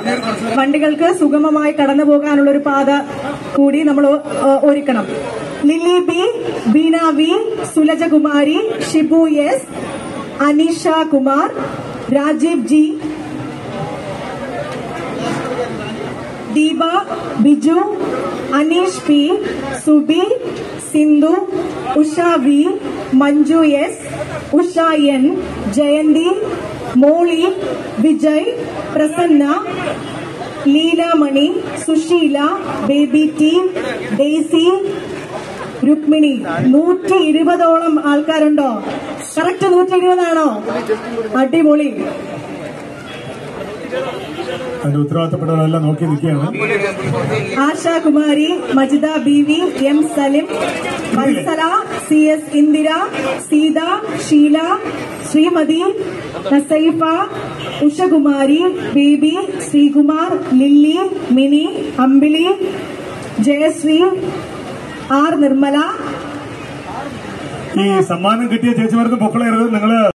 വണ്ടികൾക്ക് സുഗമമായി കടന്നു പോകാനുള്ള ഒരു പാത കൂടി നമ്മൾ ഒരുക്കണം Lilly B Beena V Sulajakumari Shibu S Aneesha Kumar Rajeev G Deepa Biju Aneesh P Subi Sindhu Usha V Manju S Usha N Jayanthi Molly Vijay Prasanna Leelamani Susheela Baby T Daisy Rukmini നൂറ്റി ഇരുപതോളം ആൾക്കാരുണ്ടോ കറക്റ്റ് നൂറ്റി ഇരുപതാണോ അടിപൊളി അതിന്റെ ഉത്തരവാദിത്തപ്പെട്ടവരെല്ലാം നോക്കി നിൽക്കുകയാണ് Asha Kumari Majida B V M Salim Vatsala C S Indira Seetha Sheela Shrimati Nasaifa Ushakumari Baby Sreekumar Lilly Mini Ambili Jayasree R Nirmala ഈ സമ്മാനം കിട്ടിയ ചേച്ചിമാർക്ക് പൊക്കളയരുത് നിങ്ങള്